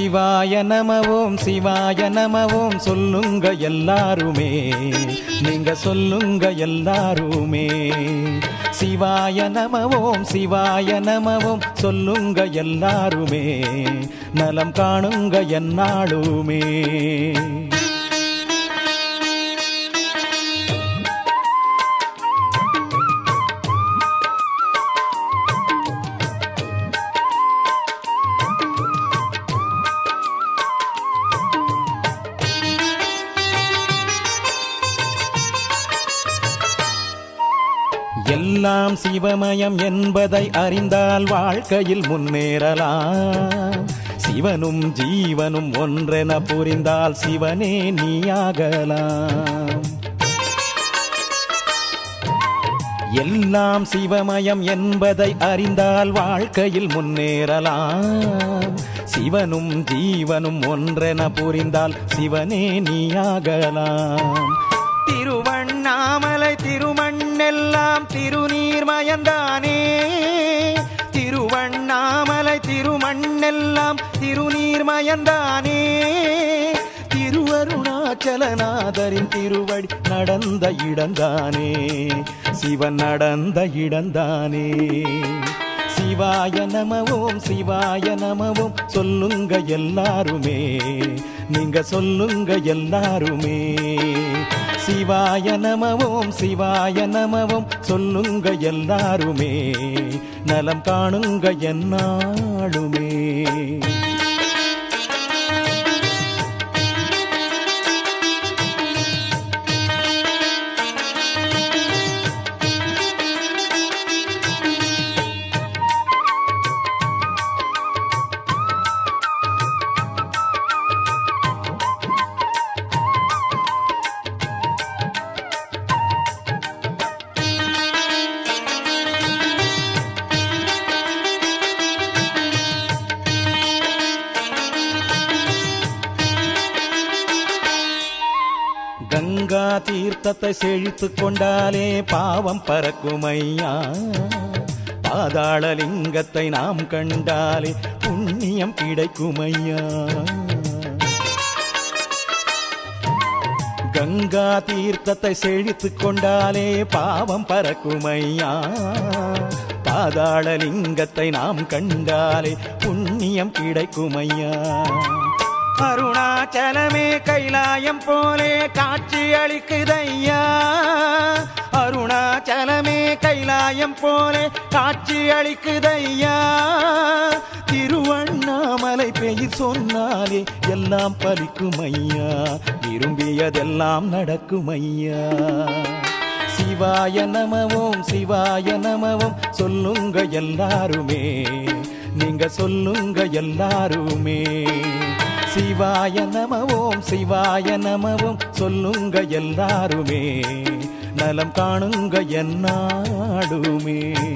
சிவாய நமவோம் சிவாய நமவோம் சொல்லுங்க எல்லாருமே நீங்க சொல்லுங்க எல்லாருமே சிவாய நமவோம் சிவாய நமவோம் சொல்லுங்க எல்லாருமே நலம் காணுங்க என்னாளுமே எல்லாம் சிவமயம் என்பதை அறிந்தால் வாழ்க்கையில் முன்னேறலாம் சிவனும் ஜீவனும் ஒன்றென புரிந்தால் சிவனே நீயாகலாம் எல்லாம் சிவமயம் என்பதை அறிந்தால் வாழ்க்கையில் முன்னேறலாம் சிவனும் ஜீவனும் ஒன்றென புரிந்தால் சிவனே நீயாகலாம் திருவண்ணாமலை திருமண்ணெல்லாம் திருநீர்மயந்தானே திருவண்ணாமலை திருமண்ணெல்லாம் திருநீர்மயந்தானே திருவருணாச்சலநாதரின் திருவடி நடந்த இடந்தானே சிவன் நடந்த இடந்தானே சிவாய நமவோம் சிவாய நமவோம் சொல்லுங்க எல்லாருமே நீங்க சொல்லுங்க எல்லாருமே சிவாய நமவோம் சிவாய நமவோம் சொல்லுங்க எல்லாருமே நலம் காணுங்க என்னாளுமே கங்கா தீர்த்தத்தை செழித்துக் கொண்டாலே பாவம் பறக்குமையா பாதாள லிங்கத்தை நாம் கண்டாலே புண்ணியம் கிடைக்குமையா கங்கா தீர்த்தத்தை செழித்துக் கொண்டாலே பாவம் பறக்குமையா பாதாள லிங்கத்தை நாம் கண்டாலே புண்ணியம் கிடைக்குமையா அருணாச்சலமே கைலாயம் போலே காட்சி அளிக்குதையா அருணாச்சலமே கைலாயம் போலே காட்சி அளிக்குதையா திருவண்ணாமலை பெயர் சொன்னாலே எல்லாம் பலிக்குமையா விரும்பியதெல்லாம் நடக்குமையா சிவாய நமவோம் சிவாய நமவோம் சொல்லுங்க எல்லாருமே நீங்க சொல்லுங்க எல்லாருமே சிவாய நமவோம் சிவாய நமவோம் சொல்லுங்க எல்லாருமே நலம் காணுங்க என்னாடுமே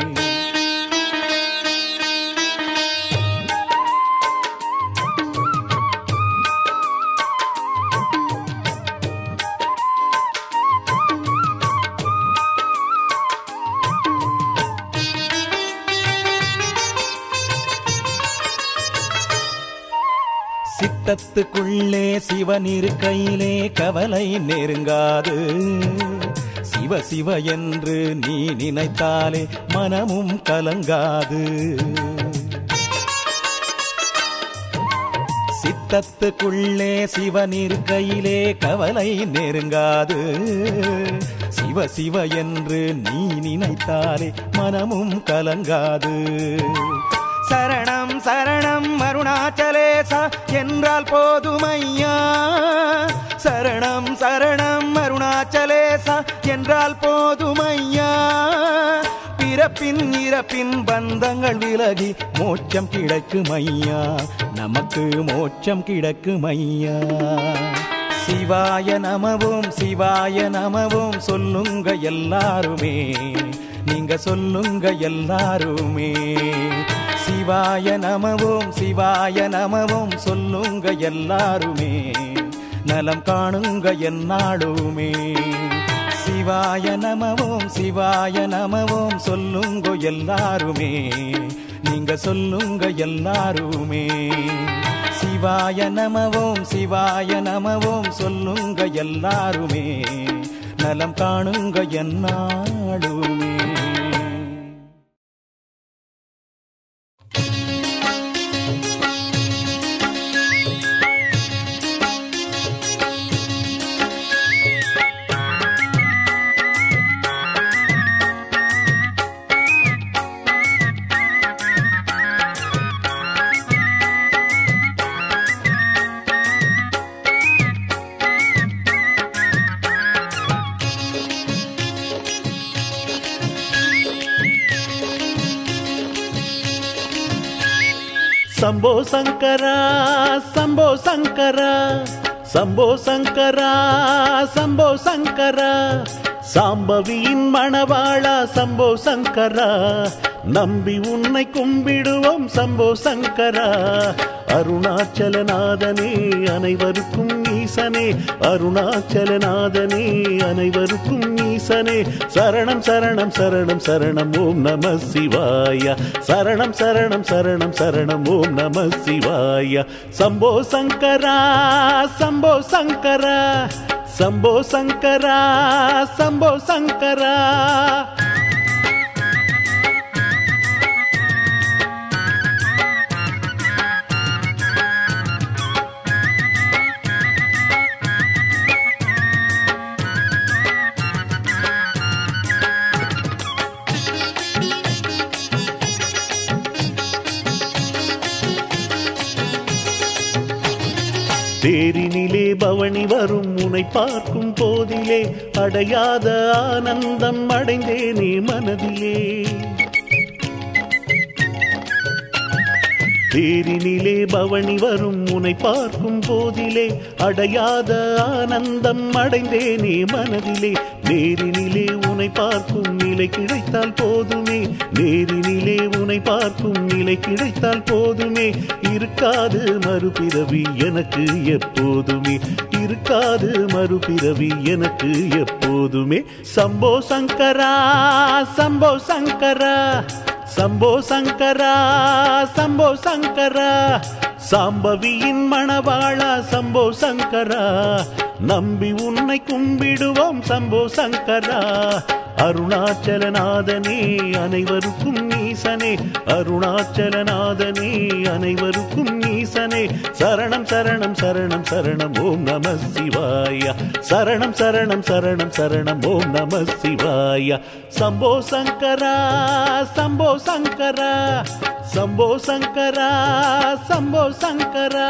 சித்தத்துக்குள்ளே சிவன் இருக்கையிலே கவலை நெருங்காது சிவ சிவ என்று நீ நினைத்தாலே மனமும் கலங்காது சித்தத்துக்குள்ளே சிவன் இருக்கையிலே கவலை நெருங்காது சிவ சிவ என்று நீ நினைத்தாலே மனமும் கலங்காது சரணம் சரணம் அருணாச்சலேசா என்றால் போதுமையா சரணம் சரணம் அருணாச்சலேசா என்றால் போதுமையா பிறப்பின் இறப்பின் பந்தங்கள் விலகி மோட்சம் கிடைக்குமையா நமக்கு மோட்சம் கிடைக்குமையா சிவாய நமவோம் சிவாய நமவோம் சொல்லுங்க எல்லாருமே நீங்க சொல்லுங்க எல்லாருமே சிவாய நமவோம் சிவாய நமவோம் சொல்லுங்க எல்லாருமே நலம் காணுங்க என்னாடுமே சிவாய நமவோம் சிவாய நமவோம் சொல்லுங்க எல்லாருமே நீங்க சொல்லுங்க எல்லாருமே சிவாய நமவோம் சிவாய நமவோம் சொல்லுங்க எல்லாருமே நலம் காணுங்க என்னாடுமே சம்போ சங்கரா சம்போ சங்கரா சம்போ சங்கரா சம்போ சங்கரா சாம்பவியின் மணவாளா சம்போ சங்கரா நம்பி உன்னை கும்பிடுவோம் சம்போ சங்கரா அருணாச்சலநாதனே அனைவருக்கும் ஈசனே அருணாச்சலநாதனே அனைவருக்கும் ஈசனே சரணம் சரணம் சரணம் சரணம் ஓம் நம சிவாய சரணம் சரணம் சரணம் சரணம் ஓம் நம சிவாய சம்போ சங்கரா சம்போ சங்கரா சம்போ சங்கரா சம்போ சங்கரா தேரினிலே பவனி வரும் உனை பார்க்கும் போதிலே அடையாத ஆனந்தம் அடைந்தேனே மனதிலே தேரினிலே பவனி வரும் உனை பார்க்கும் போதிலே அடையாத ஆனந்தம் அடைந்தேனே மனதிலே நேரினிலே உனை பார்க்கும் நிலை கிடைத்தால் போதுமே நேரினிலே உனை பார்க்கும் நிலை கிடைத்தால் போதுமே இருக்காது மறுபிறவி எனக்கு எப்போதுமே இருக்காது மறுபிறவி எனக்கு எப்போதுமே சம்போ சங்கரா சம்போ சங்கரா சம்போ சங்கரா சம்போ சங்கரா சாம்பவியின் மணவாளா சம்போ சங்கரா நம்பி உன்னை கும்பிடுவோம் சம்போ சங்கரா அருணாச்சலநாதனே அனைவருக்கும் ஈசனே அருணாச்சலநாதனே அனைவருக்கும் ஈசனே சரணம் சரணம் சரணம் சரணம் ஓம் நம சிவாய சரணம் சரணம் சரணம் சரணம் ஓம் நம சிவாய சம்போ சங்கரா சம்போ சங்கரா சம்போ சங்கரா சம்போ சங்கரா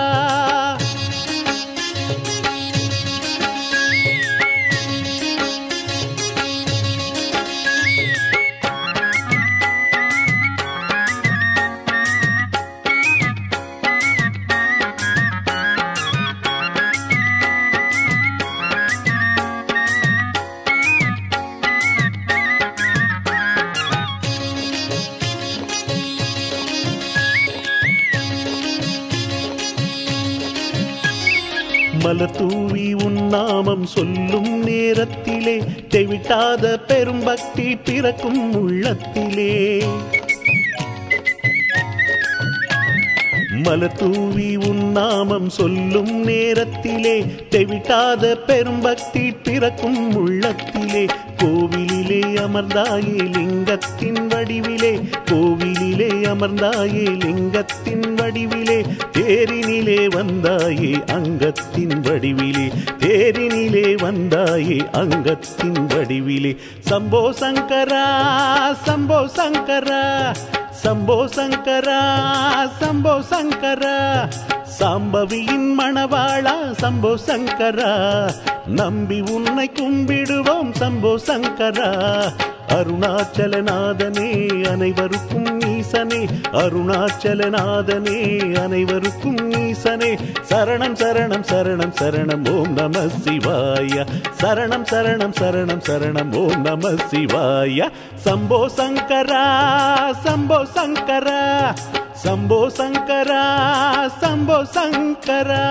மலர் தூவி உன் நாமம் சொல்லும் நேரத்திலே தெவிட்டாத பெரும் பக்தி பிறக்கும் உள்ளத்திலே மலர் தூவி உன் நாமம் சொல்லும் நேரத்திலே தெவிட்டாத பெரும் பக்தி பிறக்கும் உள்ளத்திலே கோவிலிலே அமர்ந்தாயே லிங்கத்தின் வடிவிலே கோவிலிலே அமர்ந்தாயே லிங்கத்தின் வடிவிலே தேரினிலே வந்தாயே அங்கத்தின் வடிவிலே தேரினிலே வந்தாயே அங்கத்தின் வடிவிலே சம்போ சங்கரா சம்போ சங்கரா சம்போ சங்கரா சம்போ சங்கரா சாம்பவியின் மணவாளா சம்போ சங்கரா நம்பி உன்னை கும்பிடுவோம் சம்போ சங்கரா அருணாச்சலநாதனே அனைவருக்கும் ஈசனே அருணாச்சலநாதனே அனைவருக்கும் ஈசனே சரணம் சரணம் சரணம் சரணம் ஓம் நம சிவாய சரணம் சரணம் சரணம் சரணம் ஓம் நம சிவாய சம்போ சங்கரா சம்போ சங்கரா சம்போ சங்கரா சம்போ சங்கரா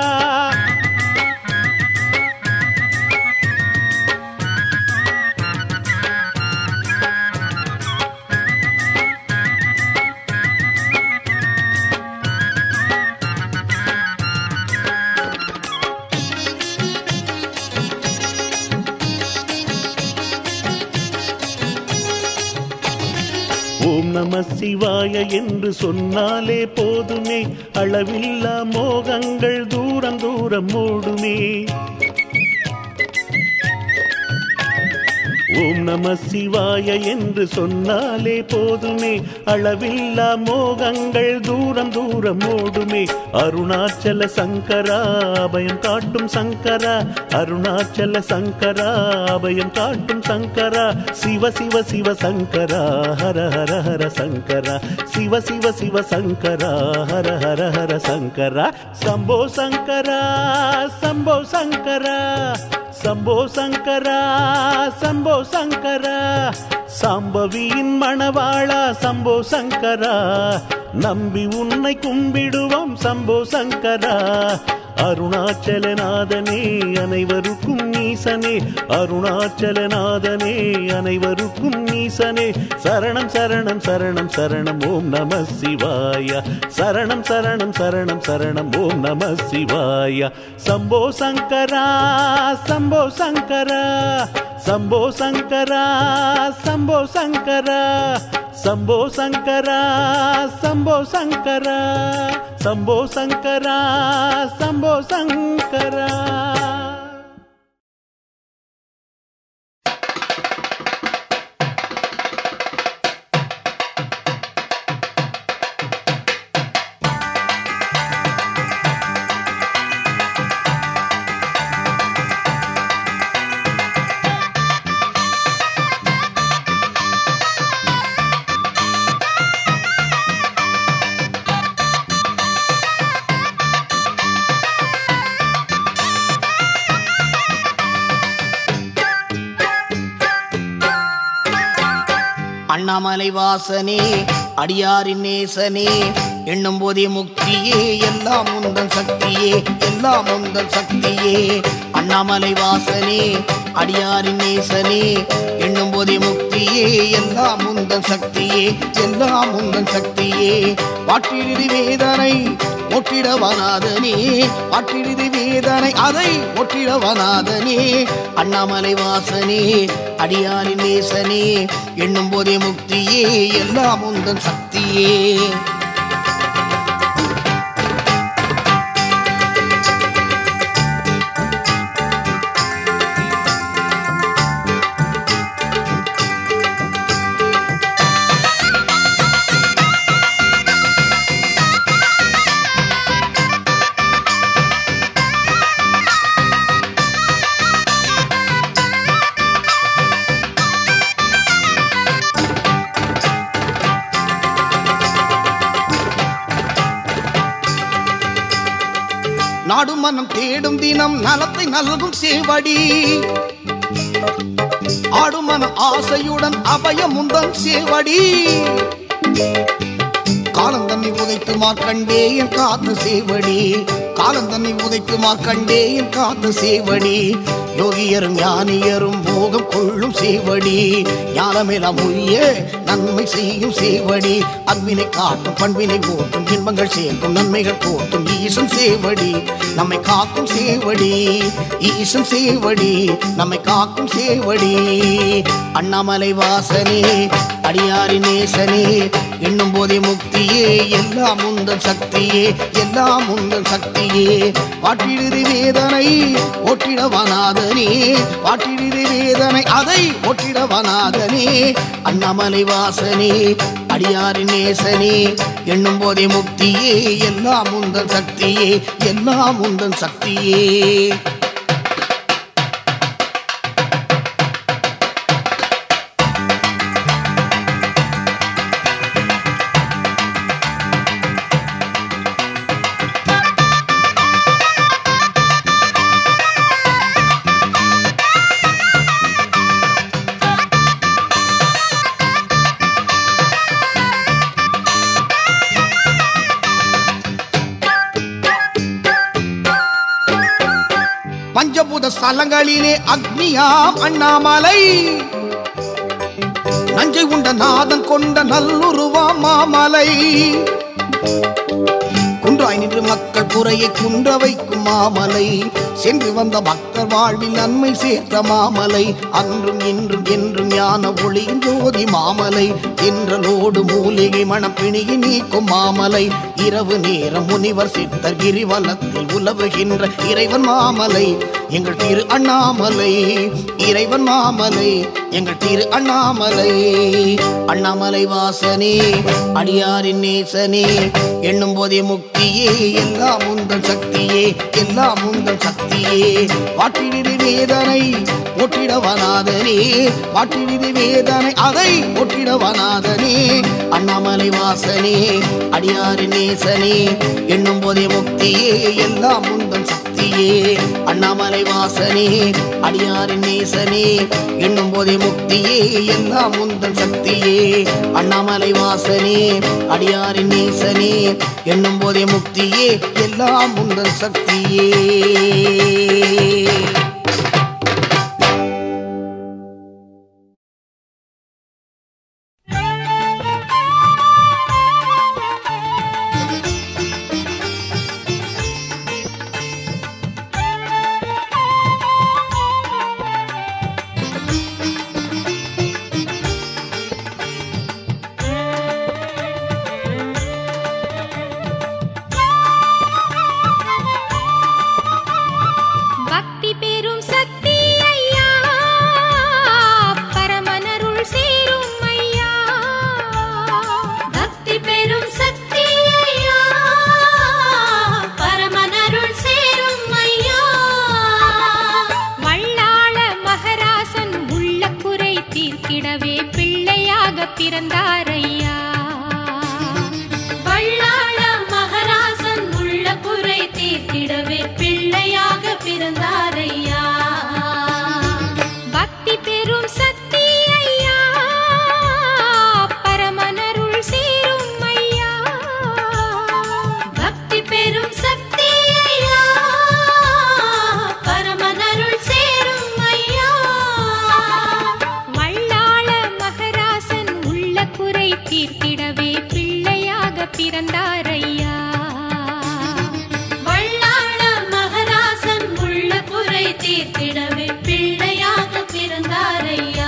ஓம் நம சிவாய என்று சொன்னாலே போதுமே அளவில்லா மோகங்கள் தூரம் தூரம் ஓடுமே ஓம் நம சிவாய என்று சொன்னாலே போதுமே அளவில்லா மோகங்கள் தூரம் தூரம் ஓடுமே அருணாச்சல சங்கரா அபயம் காட்டும் சங்கரா அருணாச்சல சங்கரா அபயம் காட்டும் சங்கரா சிவ சிவ சிவ சங்கரா ஹர ஹர ஹர சங்கரா சிவ சிவ சிவ சங்கரா ஹர ஹர ஹர சங்கரா சம்போ சங்கரா சம்போ சங்கரா சம்போ சங்கரா சம்போ சங்கரா சாம்பவியின் மணவாளா சம்போ சங்கரா நம்பி உன்னை கும்பிடுவோம் சம்போ சங்கரா அருணாச்சலநாதனே அனைவருக்கும் ஈசனே அருணாச்சலநாதனே அனைவருக்கும் ஈசனே சரணம் சரணம் சரணம் சரணம் ஓம் நம சிவாய சரணம் சரணம் சரணம் சரணம் ஓம் நம சிவாய சம்போ சங்கரா சம்போ சங்கரா சம்போ சங்கரா சம்போ சங்கரா சம்போ சங்கரா சம்போ சங்கரா சம்போ சங்கரா சம்போ சங்கரா அண்ணாமலை வாசனே அடியாரின் நேசனே எண்ணும் போதே முக்தியே எல்லாம் முந்தன் சக்தியே எல்லாம் முந்தன் சக்தியே அண்ணாமலை வாசனே அடியாரின் நேசனே எண்ணும் போதே முக்தியே எல்லாம் முந்தன் சக்தியே எல்லாம் முந்தன் சக்தியே பாட்டிடுதி வேதனை ஒட்டிடவனாதனே பாட்டிடுதி வேதனை அதை ஒட்டிடவனாதனே அண்ணாமலை வாசனே அடியாரின் நேசனே எண்ணும் போதே முக்தியே எல்லாம் உந்தன் சக்தியே நாடும் மனம் தேடும் தினம் நலத்தை நல்கும் சேவடி ஆடும் மனம் ஆசையுடன் அபயம் உந்தன் சேவடி காலம் தன்னை உதைத்து மார்க்கண்டே என் காத்து சேவடி காலம் தன்னை உதைத்து மார்க்கண்டே என் காத்து சேவடி யோகியரும் ஞானியரும் போகம் கொள்ளும் சேவடி ஞானமெல்லாம் உய்ய நன்மை செய்யும் சேவடி அன்பினை காட்டும் பண்பினை ஓட்டும் இன்பங்கள் சேர்க்கும் நன்மைகள் போட்டும் ஈசன் சேவடி நம்மை காக்கும் சேவடி ஈசன் சேவடி நம்மை காக்கும் சேவடி அண்ணாமலை வாசனே அடியாரி நேசனே எண்ணும் போதே முக்தியே எல்லாம் முந்தன் சக்தியே எல்லாம் முந்தன் சக்தியே பாட்டிடுதி வேதனை ஒட்டிடவனாதனே பாட்டிடுதி வேதனை அதை ஒட்டிடவனாதனே அண்ணாமலை வாசனே அடியாரி நேசனே எண்ணும் போதே முக்தியே எல்லாம் முந்தன் சக்தியே எல்லாம் முந்தன் சக்தியே பஞ்சபூத ஸ்தலங்களிலே அக்னியாம் அண்ணாமலை நஞ்சை உண்ட நாதன் கொண்ட நல்லுருவாம் மாமலை குன்றாய் நின்று மக்கள் குறையை குன்ற வைக்கும் மாமலை சென்று வந்த பக்தர் வாழ்வில் நன்மை சேர்த்த மாமலை அன்றும் இன்றும் என்றும் ஞான ஒளியின் ஜோதி மாமலை என்றலோடு மூலிகை மணப்பிணியை நீக்கும் மாமலை இரவு நேரம் முனிவர் சித்தர் கிரிவலத்தில் உலவுகின்ற இறைவன் மாமலை எங்கள் திரு அண்ணாமலை இறைவன் மாமலை எங்கள் திரு அண்ணாமலை அண்ணாமலை வாசனே அடியாரின் நேசனே எண்ணும் போதே முக்தியே எல்லாம் உந்தன் சக்தியே எல்லாம் உந்தன் சக்தியே வாட்டிடிது வேதனை ஒட்டிடவனாதனே வாட்டிடிது வேதனை அதை ஒட்டிடவனாதனே அண்ணாமலை வாசனே அடியாரின் நேசனே எண்ணும் போதே முக்தியே எல்லாம் உந்தன் சக்தியே அண்ணாமலை வாசனே அடியாரின் நேசனே எண்ணும் போதே முக்தியே எல்லாம் உந்தன் சக்தியே அண்ணாமலை வாசனே அடியாரின் நேசனே எண்ணும் போதே முக்தியே எல்லாம் உந்தன் சக்தியே பக்தி பெரும் சக்தி ஐயா பரமனருள் சேரும் ஐயா பக்தி பெரும் சக்தி ஐயா பரமனருள் சேரும் ஐயா வள்ளாள மகராசன் உள்ள குறை தீர்க்கிடவே பிள்ளையாக பிறந்தார் ஐயா வள்ளாள மகராசன் உள்ள குறை தீர்த்திடவே பிள்ளையாக பிறந்தார் ஐயா பக்தி பெரும் சக்தி ஐயா பரமனருள் சேரும் ஐயா பக்தி பெரும் சக்தி ஐயா பரமனருள் சேரும் ஐயா வள்ளாள மகராசன் உள்ள குறை தீர்த்திடவே பிள்ளையாக பிறந்தார் ஐயா வள்ளாள மகராசன் உள்ள குறை தீர்த்திடவே பிள்ளையாக பிறந்தார் ஐயா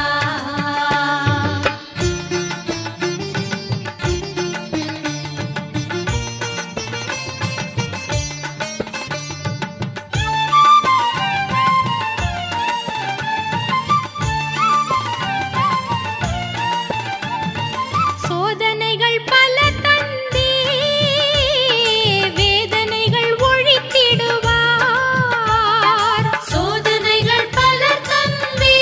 சோதனைகள் பல தந்தே வேதனைகள் ஒழித்திடுவார் சோதனைகள் பல தந்தே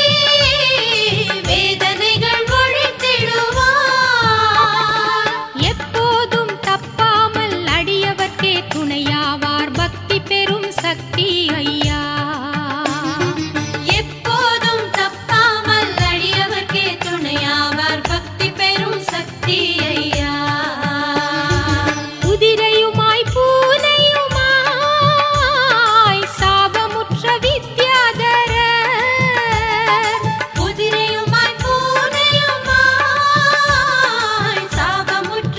வேதனைகள் ஒழித்திடுவார் எப்போதும் தப்பாமல் அடியவர்க்கே துணையாவார் பக்தி பெரும் சக்தி ஐயா எப்போதும் தப்பாமல் அடியவர்க்கே துணையாவார் பக்தி பெரும் சக்தி ஐயா குதிரையுமாய் பூனையுமாய் சாபமுற்ற வித்யாதரர் குதிரையுமாய் பூனையுமாய் சாபமுற்ற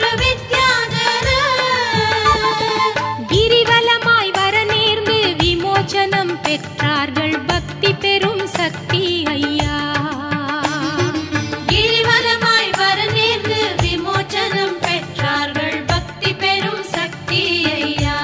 வித்யாதரர் கிரிவலமாய் வர நேர்ந்து விமோச்சனம் பெற்றார்கள் பக்தி பெரும் சக்தி ஐயா கிரிவலமாய் வர நேர்ந்து விமோச்சனம் பெற்றார்கள் பக்தி பெரும் சக்தி ஐயா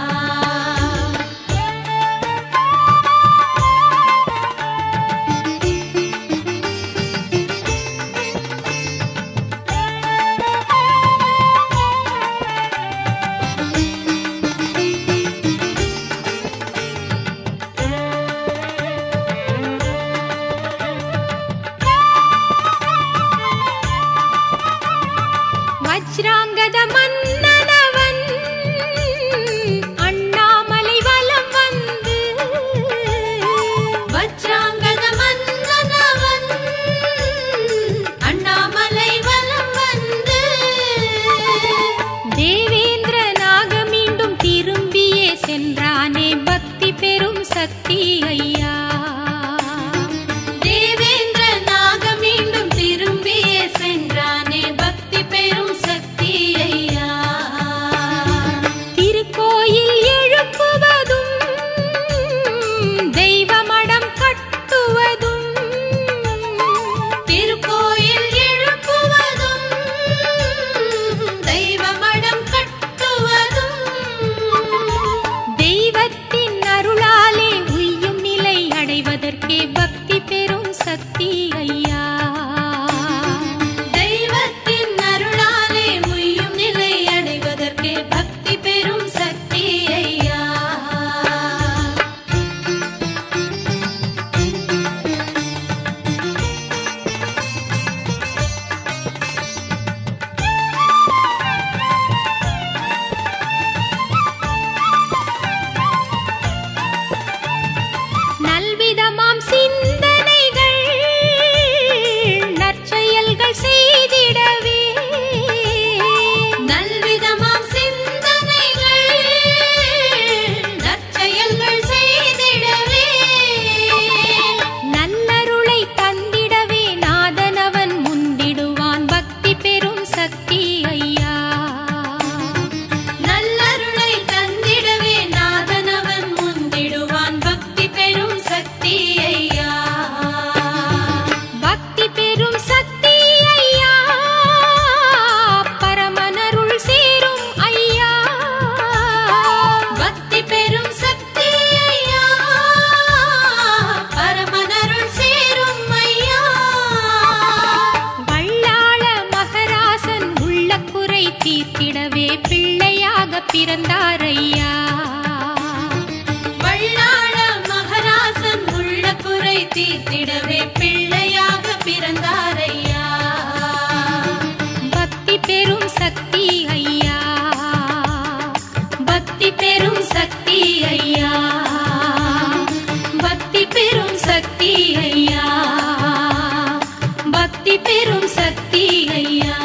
வஜ்ராங்கத மன்னனவன் அண்ணாமலை வலம் வந்து வஜ்ராங்கத மன்னனவன் அண்ணாமலை வலம் வந்து தேவேந்திரனாக மீண்டும் திரும்பியே சென்றானே பக்தி பெரும் சக்தி ஐயா தேவேந்திரனாக மீண்டும் திரும்பியே சென்றானே பக்தி பெரும் சக்தி ஐயா பக்தி பெரும் சக்தி ஐயா பக்தி பெரும் சக்தி ஐயா பக்தி பெரும் சக்தி ஐயா பக்தி பெரும் சக்தி ஐயா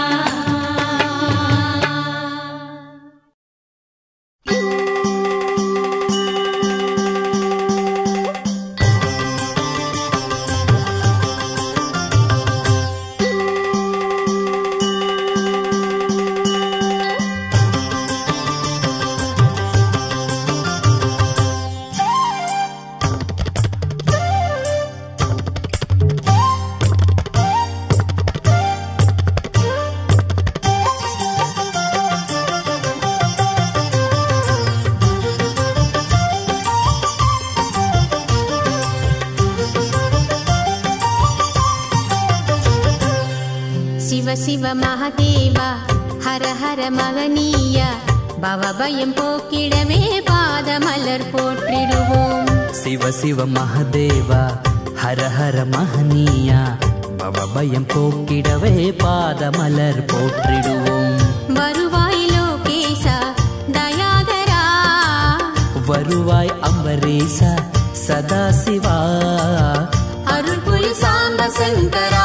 சிவ சிவ மகதேவா ஹர ஹர மகனீய பவபயம் போக்கிடவே பாதமலர் போற்றிடுவோம் శివ శివ మహదేవా హర హర మహనీయ பவபயம் போக்கிடவே பாதமலர் போற்றிடுவோம் வருவாய் லோகேசா தயாதரா வருவாய் அம்பரீச சதாசிவா அருள் புரி சாம்ப சங்கரா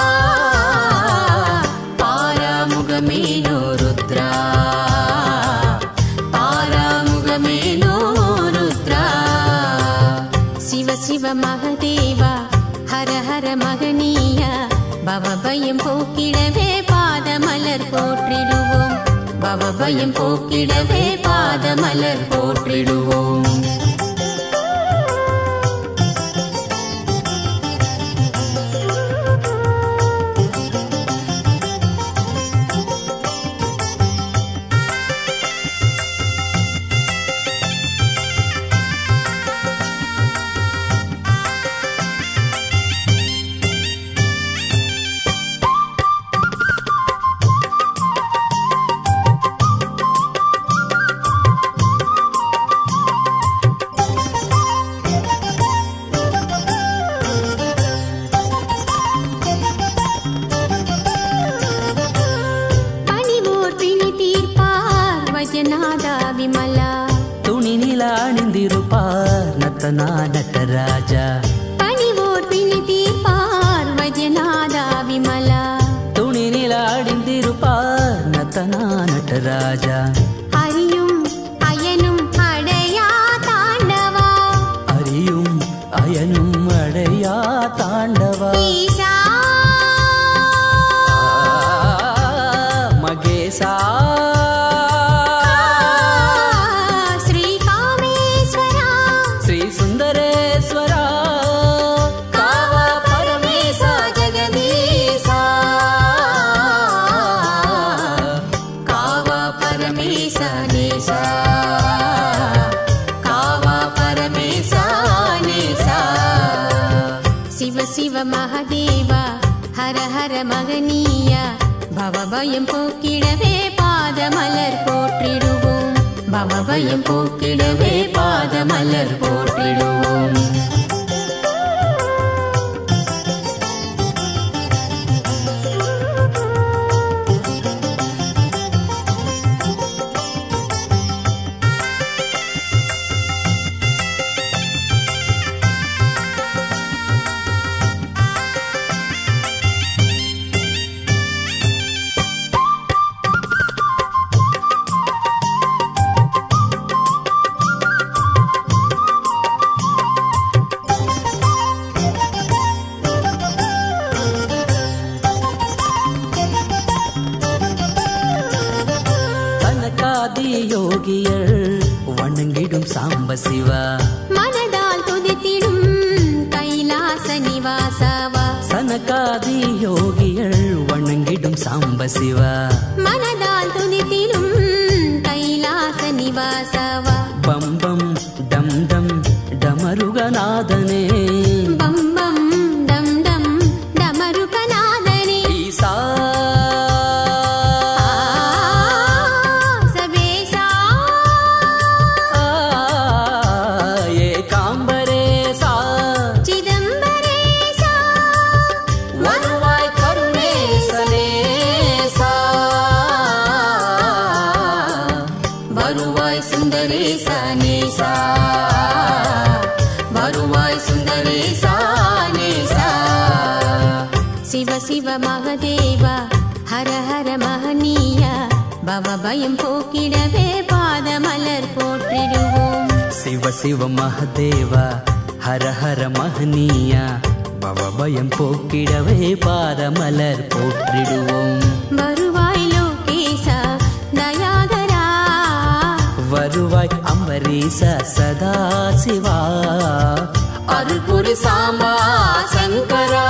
பாராமுகமேனோ ருத்ரா பாராமுகமேனோ ருத்ரா சிவ சிவ மகதேவா ஹர ஹர மகனீய பவபயம் போக்கிடவே பாதமலர் போற்றிடுவோம் பவபயம் போக்கிடவே பாதமலர் போற்றிடுவோம் பணிவோர் பிணி தீர்ப்பார் வஜநாதா விமலா துணி நில அணிந்திருப்பார் நத்தனா நட்டராஜா பணிவோர் பிணி தீர்ப்பார் வஜநாதா விமலா துணி நில அணிந்திருப்பார் நத்தனா நட்டராஜா அறியும் அயனும் அடையா தாண்டவா அறியும் அயனும் அடையா தாண்டவா ஈசா மகேசா ஸ்ரீ காமேஸ்வரா శ్రీ సుందరేశ్వర காவ பரமேசா ஜெகதீசா காவ பரமேசா நேசா காவ பரமேசா நேசா சிவ சிவ மகதேவா ஹர ஹர மகனீய பவபயம் போக்கிடவே பாதமலர் போற்றிடுவோம் பவபயம் போக்கிடவே பாதமலர் போற்றிடுவோம் தனக்காதி யோகியர் வணங்கிடும் சாம்ப சிவா மனதால் துதித்திடும் கைலாச நிவாசவா சனகாதி யோகியர் வணங்கிடும் சாம்ப சிவா மனதால் துதித்திடும் கைலாச நிவாசவா பம்பம் டம் டம் டமருகநாதனே பம் பம் டம் டம் டமருகநாதனே ஈசா சபேசா ஆ, ஏகாம்பரேசா சிதம்பரேசா வருவாய் கருணேசனேசா மகனியா பவபயம் போக்கிடவே பாதமலர் போற்றிடுவோம் శివ శివ మహదేవ హర హర మహనీయ భవభయం పోக்கிடவே பாதமலர் போற்றிடுவோம் வருவாய் லோகேசா தயாகரா வருவாய் அம்பரீச சதா சிவா அருள்புரி சாம்பா சங்கரா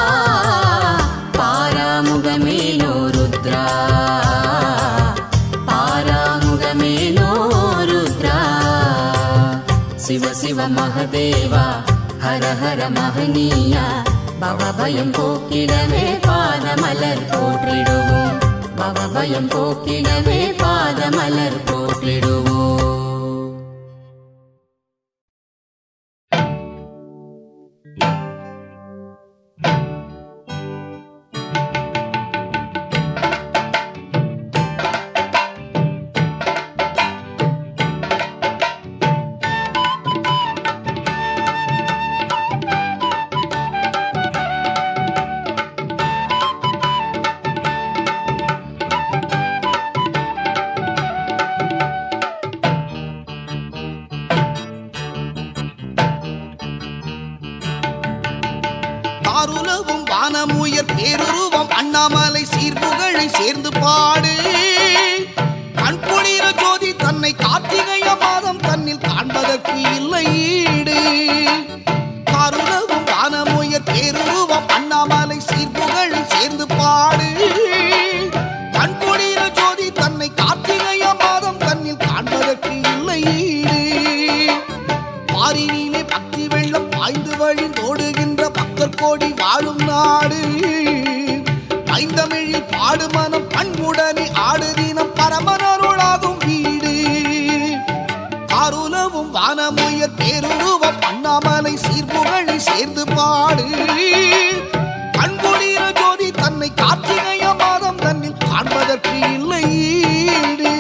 பாராமுகமேலோ ருத்ரா பாராமுகமேலோ ருத்ரா சிவ சிவ மகதேவா ஹர ஹர மகனீயா பவபயம் போக்கிடவே பாதமலர் போற்றிடுவோம் பவபயம் போக்கிடவே பாதமலர் போற்றிடுவோம் தாருலவும் வானமுயர் பேருருவம் அண்ணாமலை சீர்புகழை சேர்ந்து பாடு கண்பொழிர ஜோதி தன்னை கார்த்திகைய மாதம் தன்னில் காண்பதற்கு இல்லை ஈடு தாருலவும் வானமுயர் பேருருவம் அண்ணாமலை சீர்புகழை சேர்ந்து பாடு கண்பொழிர ஜோதி தன்னை கார்த்திகைய மாதம் தன்னில் காண்பதற்கு இல்லை ஈடு பாரினிலே பக்தி வெள்ளம் பாய்ந்து வழிந்தோடுகின்ற பக்தர் கோடி வாழும் நாடு ஐந்தமிழில் பாடு மனம் பண்புடனே ஆடு தினம் பரமனருளாகும் வீடு காருலவும் வானமுயர் பேருருவம் அண்ணாமலை சீர்புகழை சேர்ந்து பாடு கண்குளிர ஜோதி தன்னை கார்த்திகைய மாதம் தன்னில் காண்பதற்கு இல்லை ஈடு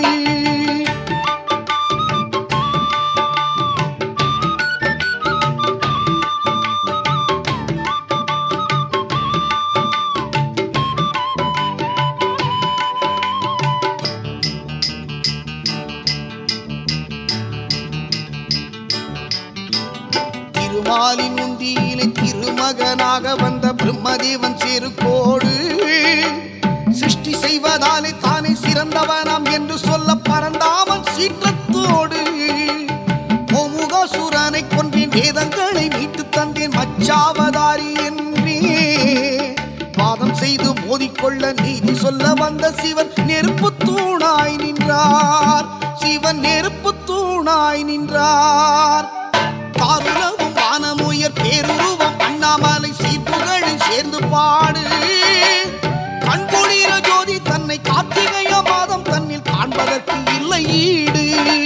திருமாலின் முந்தியிலே திருமகனாக வந்த பிரம்மதேவன் சேருக்கோடு சிருஷ்டி செய்வதாலே தானே சிறந்தவனாம் என்று சொல்ல பரந்தாமன் சீற்றத்தோடு ஓமுகாசுரனை கொன்றேன் வேதங்களை மீட்டு தந்தேன் மச்சாவதாரி என்றே வாதம் செய்து மோதிக்கொள்ள நீதி சொல்ல வந்த சிவன் நெருப்பு தூணாய் நின்றார் சிவன் நெருப்பு தூணாய் நின்றார் காருலவும் வானமுயர் பேருருவம் அண்ணாமலை சீர்புகழை சேர்ந்து பாடு கண்குளிர ஜோதி தன்னை கார்த்திகைய மாதம் தன்னில் காண்பதற்கு இல்லை ஈடு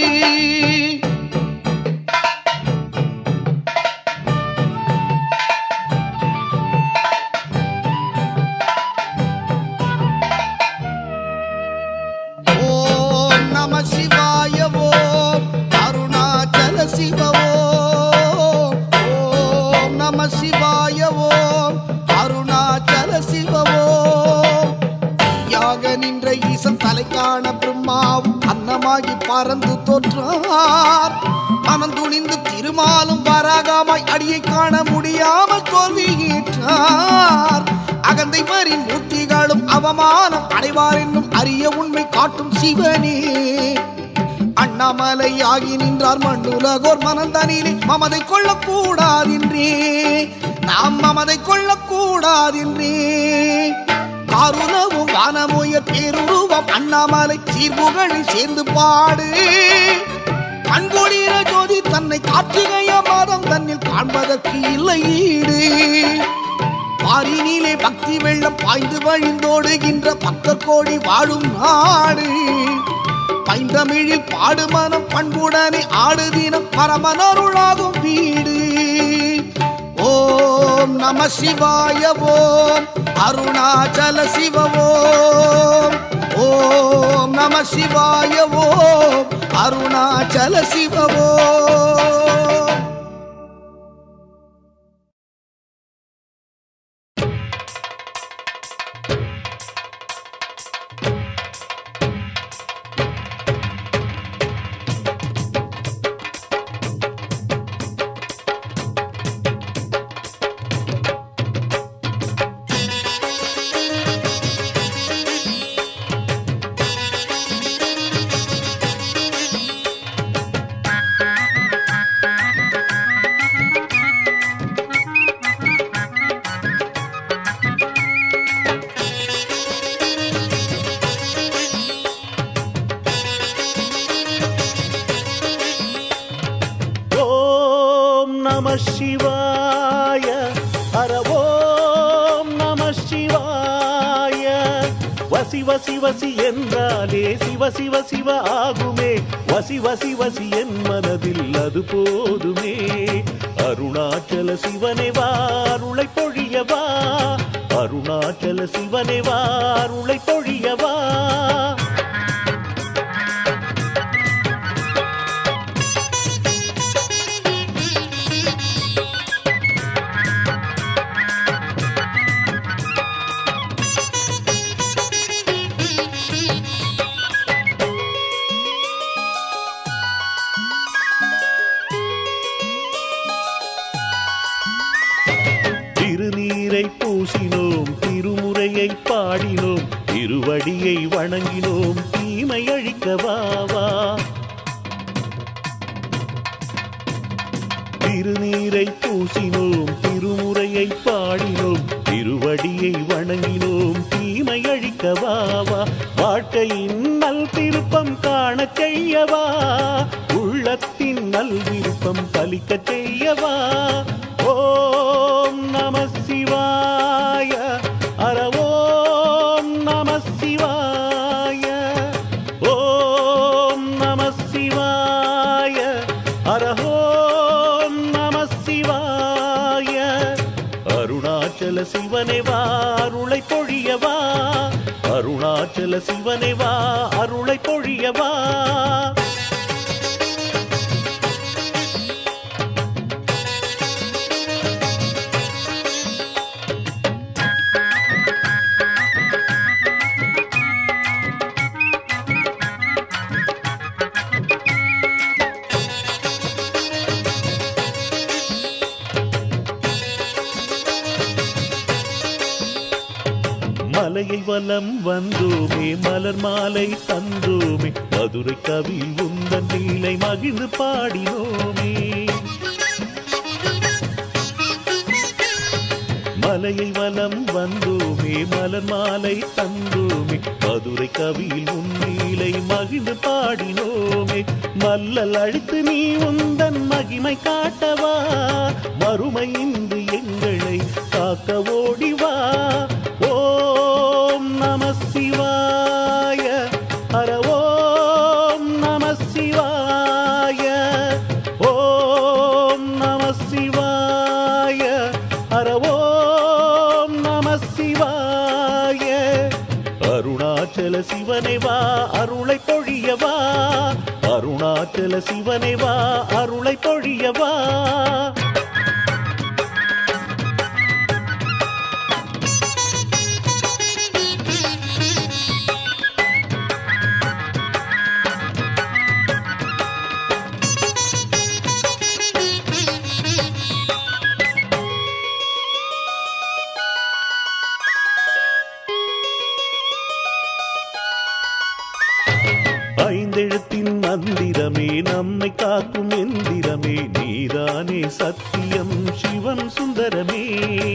ஓம் நம சிவாய ஓம் அருணாச்சல சிவ ஓம் ஓம் நம சிவாய ஓம் அருணாச்சல சிவ ஓம் யாக நின்ற ஈசன் தலை காண பிரம்மாவும் அன்னமாகி பறந்து தோற்றார் மனம் துணிந்து திருமாலும் வராகாமாய் அடியை காண முடியாமல் தோல்வியேற்றார் அகந்தை மறி மூர்த்திகளும் அவமானம் அடைவார் என்னும் அரிய உண்மை காட்டும் சிவனே அண்ணாமலை ஆகி நின்றார் மண்ணுலகோர் மனந்தனிலே மமதை கொள்ளக்கூடாதென்றே நாம் மமதை கொள்ளக்கூடாதென்றே காருணவும் வானமுயர் பேருருவம் அண்ணாமலை சீர்புகழை சேர்ந்து பாடு கண்கொடிர ஜோதி தன்னை கார்த்திகைய மாதம் தன்னில் காண்பதற்கு இல்லை ஈடு பாரினிலே பக்தி வெள்ளம் பாய்ந்து வழிந்தோடுகின்ற பக்தர் கோடி வாழும் நாடு பைந்தமிழில் பாடு மனம் பண்புடனே ஆடு தினம் பரமனருளாகும் வீடு ஓம் நம சிவாய ஓம் அருணாச்சல சிவ ஓம் ஓம் நம சிவாய ஓம் அருணாச்சல சிவ ஓம் சிவாய ஹர ஓம் நம சிவாய வசி வசி வசி என்றாலே சிவ சிவ சிவ ஆகுமே வசி வசி வசி என் மனதில் அது போதுமே அருணாச்சல சிவனே வா அருளை பொழியவா அருணாச்சல சிவனே வா அருளை பொழியவா திருநீரை பூசினோம் திருமுறையை பாடினோம் திருவடியை வணங்கினோம் தீமை அழிக்கவாவா திருநீரை பூசினோம் திருமுறையை பாடினோம் திருவடியை வணங்கினோம் தீமை அழிக்கவாவா வாழ்க்கையின் நல் திருப்பம் காணச் செய்யவா உள்ளத்தின் நல் விருப்பம் பலிக்கச் செய்யவா ஓம் நம சிவாய அர ஓம் நம சிவாய ஓம் நம சிவாய அர ஓம் நம சிவாய அருணாச்சல சிவனே வா அருளை பொழியவா அருணாச்சல சிவனே வா அருளை பொழியவா மலையை வலம் வந்தோமே மலர் மாலை தந்தோமே மதுரை கவியில் உந்தன் நீலை மகிழ்ந்து பாடினோமே மலையை வலம் வந்தோமே மலர் மாலை தந்தோமே மதுரை கவியில் உன்னீலை மகிழ்ந்து பாடினோமே மல்லல் அழித்து நீ உந்தன் மகிமை காட்டவா மறுமை இன்று எங்களை காக்க ஓடிவா ஓம் நம சிவாய ஹர ஓம் நம சிவாய ஓம் நம சிவாய ஹர ஓம் நம சிவாய அருணாச்சல சிவனை வா அருளை பொழியவா அருணாச்சல சிவனை வா அருளை பொழியவா ஐந்தெழுத்தின் மந்திரமே நம்மை காக்கும் எந்திரமே நீதானே சத்தியம் சிவன் சுந்தரமே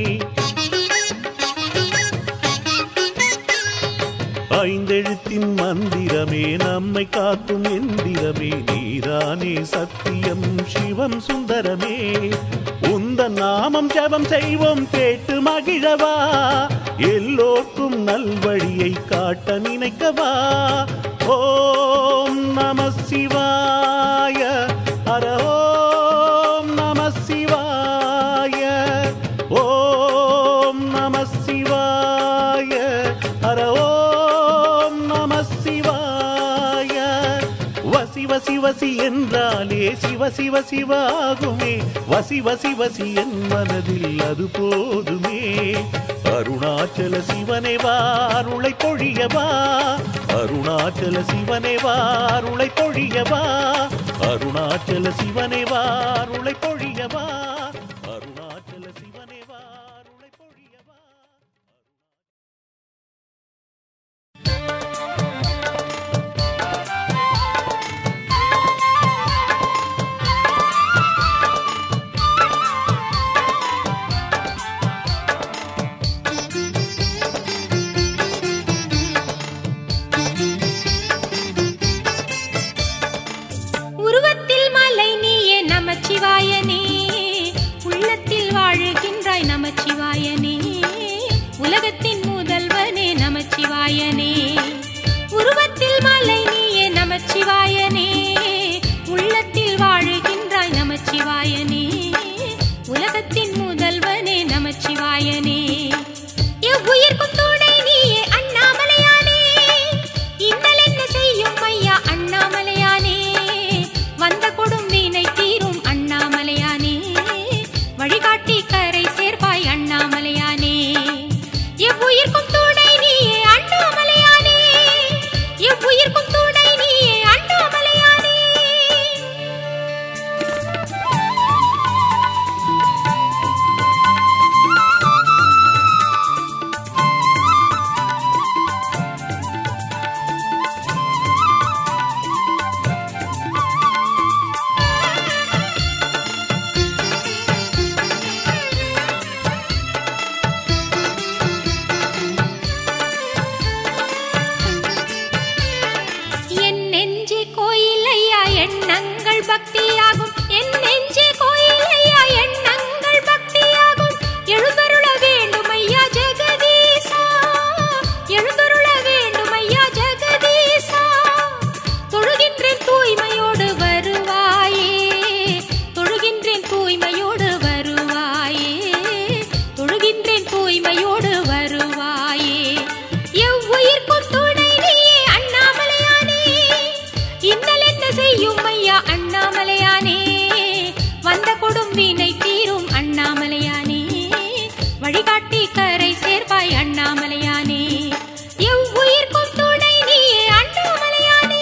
ஐந்தெழுத்தின் மந்திரமே நம்மை காக்கும் எந்திரமே நீதானே சத்தியம் சிவம் சுந்தரமே உந்த நாமம் ஜபம் செய்வோம் கேட்டு மகிழவா எல்லோர்க்கும் நல்வழியை காட்ட நினைக்கவா ஓம் நம சிவாய ஹர ஓம் நம சிவாய ஓம் நம சிவாய ஹர ஓம் நம சிவாய வசி வசி வசி என்றாலே சிவ சிவ சிவ ஆகுமே வசி வசி வசி என் மனதில் அது போதுமே அருணாச்சல சிவனே வா அருளை பொழியவா அருணாச்சல சிவனே வா அருளை பொழியவா அருணாச்சல சிவனே வா அருளை பொழியவா அருணாச்சல சிவனே வா அருளை பொழியவா உருவத்தில் மலை நீயே நமச்சிவாயனே பக்தியாகும் என் நெஞ்சே கோயில் ஐயா எண்ணங்கள் பக்தியாகும் எழுந்தருள வேண்டும் ஐயா ஜெகதீசா எழுந்தருள வேண்டும் ஐயா ஜெகதீசா தொழுகின்றேன் தூய்மையோடு வருவாயே தொழுகின்றேன் தூய்மையோடு வருவாயே தொழுகின்றேன் தூய்மையோடு வருவாயே எவ்வுயிர்க்கும் துணை நீயே அண்ணாமலையானே இன்னல் என்ன செய்யும் ஐயா அண்ணாமலையானே வந்த கொடும் வீணை தீரும் அண்ணாமலையானே வழிகாட்டி கரை சேர்ப்பாய் அண்ணாமலையானே எவ்வுயிர்க்கும் துணை நீயே அண்ணாமலையானே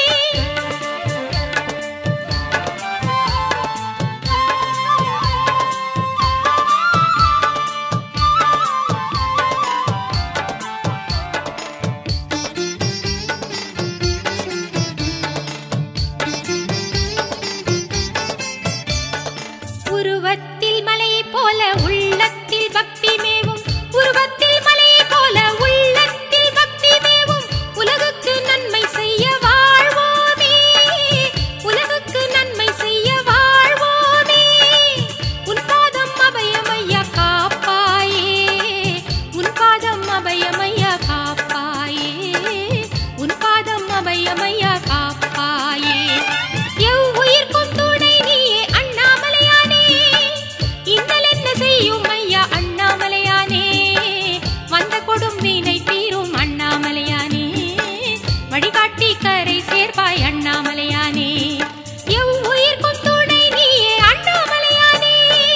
உருவத்தில் மலையைப் போல உள்ளத்தில் பக்தி மேவும் உருவத்தில் மலையைப் போல உள்ளத்தில் பக்தி மேவும் உலகுக்கு நன்மை செய்ய வாழ்வோமே உலகுக்கு நன்மை செய்ய வாழ்வோமே உன் பாதம் அபயமையா காப்பாயே உன் பாதம் அபயமையா காப்பாயே உன் பாதம் அபயமையா காப்பாயே எவ்வுயிர்க்கும் துணை நீயே அண்ணாமலையானே இன்னல் என்ன செய்யும் ஐயா அண்ணாமலையானே வந்த கொடும் வீணை தீரும் அண்ணாமலையானே வழிகாட்டி கரை சேர்ப்பாய் அண்ணாமலையானே எவ்வுயிர்க்கும் துணை நீயே அண்ணாமலையானே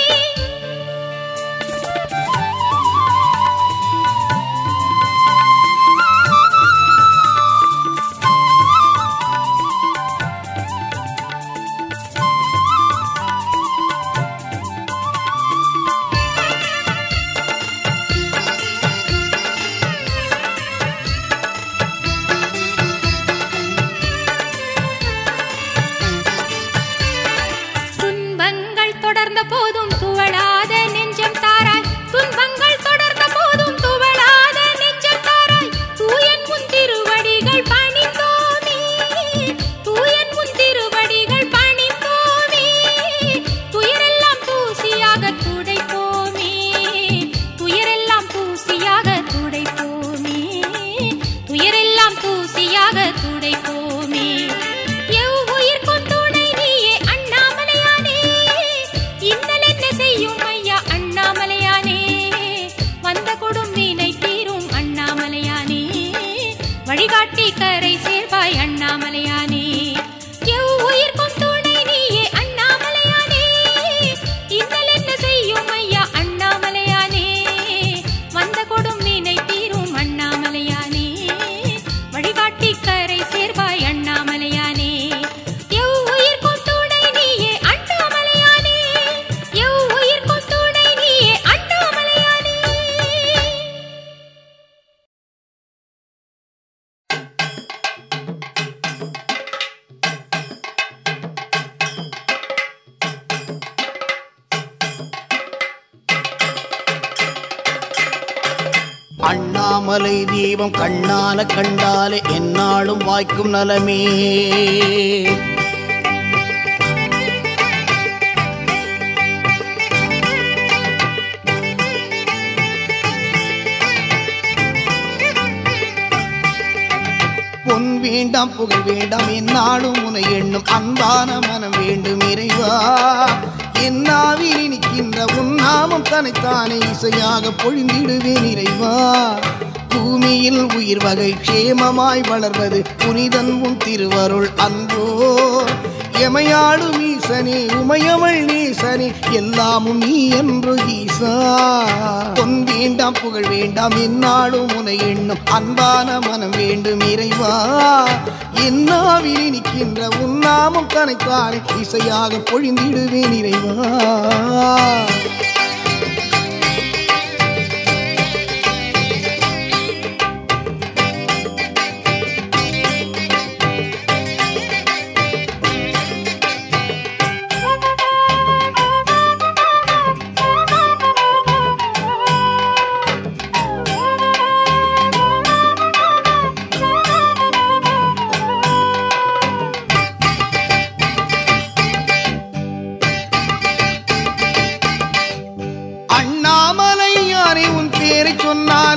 துன்பங்கள் தொடர்ந்த போதும் துவளாத நெஞ்சம் தாராய் துன்பங்கள் தொடர்ந்த போதும் துவளாத நெஞ்சம் தாராய் தூயன் உன் திருவடிகள் பணிந்தோமே தூயன் உன் திருவடிகள் பணிந்தோமே துயரெல்லாம் தூசியாக துடைப்போமே துயரெல்லாம் தூசியாக துடைப்போமே துயரெல்லாம் தூசியாக துடைப்போமே எவ்வுயிர்க்கும் துணை நீயே அண்ணாமலையானே இன்னல் என்ன செய்யும் ஐயா அண்ணாமலையானே வந்த கொடும் வீணை தீரும் அண்ணாமலையானே வழிகாட்டி கரை சேர்வாய் அண்ணாமலையானே எவ்வுயிர்க்கும் துணை நீயே அண்ணாமலையானே இன்னல் என்ன செய்யும் ஐயா அண்ணாமலையானே வந்த கொடும் வீணை தீரும் அண்ணாமலையானே வழிகாட்டி கரை சேர்வாய் அண்ணாமலையானே எவ்வுயிர்க்கும் துணை நீயே அண்ணாமலையானே எவ்வுயிர்க்கும் துணை நீயே அண்ணாமலையானே அண்ணாமலை தீபம் கண்ணால கண்டாலே என்னாலும் வாய்க்கும் நலமே பொன் வேண்டாம் புகழ் வேண்டாம் என்னாலும் உனை எண்ணும் அன்பான மனம் வேண்டும் இறைவா என்னாவில் இனிக்கின்ற உன் நாமம் தனைத்தானே இசையாக பொழிந்திடுவேன் இறைவா பூமியில் உயிர் வகை க்ஷேமமாய் வளர்வது புனிதன் உன் திருவருள் அன்றோ எமையாடும் ஈசனே உமையவள் நீசனே எல்லாமும் நீ என்று ஈசா பொன் வேண்டாம் புகழ் வேண்டாம் என்னாலும் உனை எண்ணும் அன்பான மனம் வேண்டும் இறைவா என்னாவில் இனிக்கின்ற உன் நாமம் தனைத்தானே இசையாக பொழிந்திடுவேன் இறைவா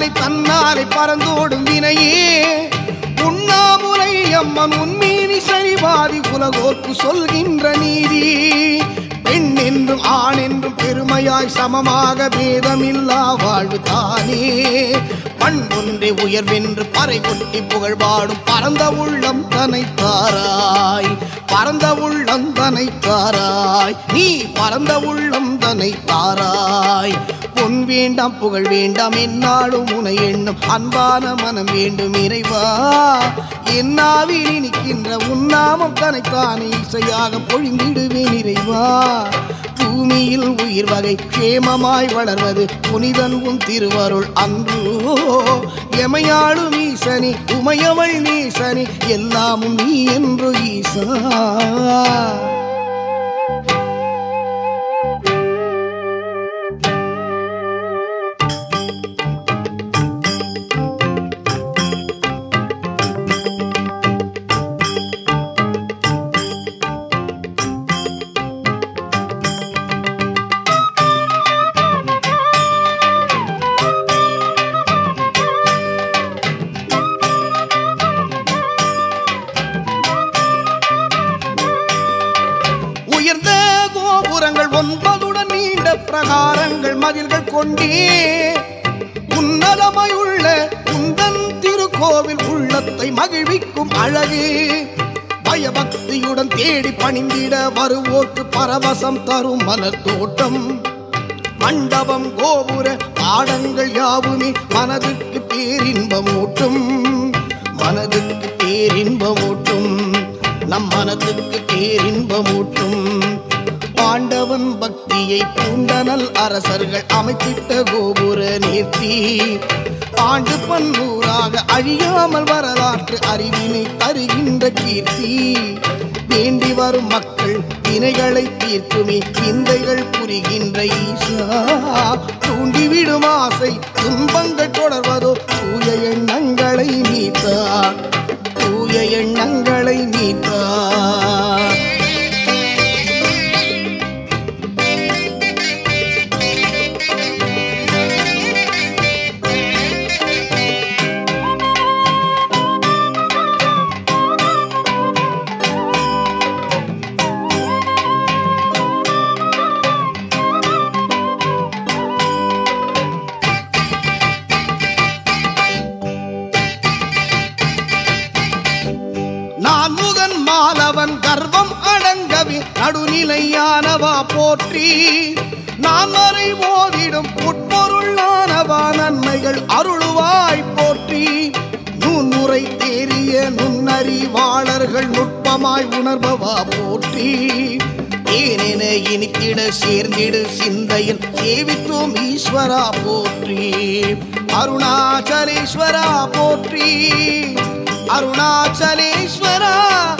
தன்னாலே தன்னாலே பறந்தோடும் வினையே உண்ணாமுலை அம்மன் உன்மீனி சரிவாதி உலகோர்க்கு சொல்கின்ற நீதி பெண் என்றும் ஆண் என்றும் பெருமையாய் சமமாக பேதமில்லா வாழ்வு தானே மண் ஒன்றே உயர்வென்று பறை கொட்டி புகழ் பாடும் பரந்த உள்ளம் தனை தாராய் பரந்த உள்ளம் தனை தாராய் நீ பரந்த உள்ளம் தனை தாராய் பொன் வேண்டாம் புகழ் வேண்டாம் என்னாலும் உனை எண்ணும் அன்பான மனம் வேண்டும் இறைவா என்னாவில் இனிக்கின்ற உன்னாமம் தனைத்தானே இசையாக பொழிந்திடுவேன் இறைவா பூமியில் உயிர் வகை கேமமாய் வளர்வது புனிதன் உன் திருவருள் அன்றோ எமையாளும் ஈசனி உமையவள் நீசனி எல்லாமும் நீ என்று ஈசா உயர்ந்த கோபுரங்கள் ஒன்பதுடன் நீண்ட பிரகாரங்கள் மதில்கள் கொண்டே உன்னதமையுள்ள உந்தன் திருக்கோவில் உள்ளத்தை மகிழ்விக்கும் அழகு பயபக்தியுடன் தேடி பணிந்திட வருவோர்க்கு பரவசம் தரும் மலர் தோட்டம் மண்டபம் கோபுர பாடங்கள் யாவுமே மனதுக்கு பேரின்பமூட்டும் மனதுக்கு பேரின்பமூட்டும் நம் மனதுக்கு பேரின்பமூட்டும் பாண்டவன் பக்தியை பூண்டனல் அரசர்கள் அமைத்திட்ட கோபுர நேர்த்தி ஆண்டு பன்னூறாக அழியாமல் வரலாற்று அறிவினை தருகின்ற கீர்த்தி வேண்டி வரும் மக்கள் வினைகளை தீர்க்குமே விந்தைகள் புரிகின்ற ஈசா தூண்டிவிடும் ஆசை துன்பங்கள் தொடர்வதோ தூய எண்ணங்களை நீத்தார் தூய எண்ணங்களை நீத்தார் நான் முகன் மாலவன் கர்வம் அடங்கவே நடுநிலையானவா போற்றி நான் வரை ஓதிடும் உட்பொருளானவா நன்மைகள் அருளுவாய் போற்றி நுண்முறை தேறிய நுண்ணறிவாளர்கள் நுட்பமாய் உணர்பவா போற்றி ஏனென இனித்திட சேர்ந்திடு சிந்தையில் சேவித்தோம் ஈஸ்வரா போற்றி அருணாச்சலேஸ்வரா போற்றி அருணாச்சலேஸ்வரா